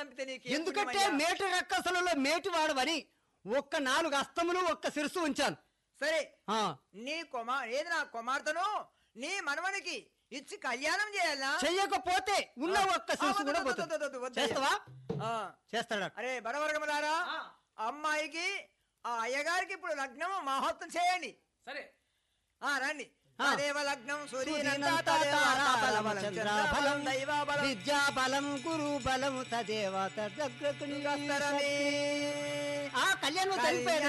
పంపితే నీకు ఎందుకంటే మేటి రక్కసలలో మేటి వాడవని ఒక్క నాలుగు అస్తములు ఒక్క శిరసు ఉంచాను సరే ఆ, నీ కుమార్ ఏది నా కుమార్తెను నీ మనవనికి ఇచ్చి కళ్యాణం చేయాలా చెయ్యకపోతే ఉన్న ఒక్క ఆ, శిరసు వద్దు, కూడా వద్దు, పోతుంది. వద్దు, వద్దు, వద్దయ్యా. చేస్తావా ఆ, చేస్తాడా అరే బడవర్గములారా అమ్మాయికి ఆ అయ్యగారికి ఇప్పుడు లగ్నం మహోత్తం చేయండి సరే ఆ రండి ఆ. తదేవ లగ్నం సూర్యనంతా సూర్యనంతా తారాబలం, చంద్రబలం, దైవబలం విద్యాబలం గురు బలం తదేవ తదగ్రకుని వస్తరమే. ఆ కళ్యాణం కళ్యాణ- చనిపోయాడు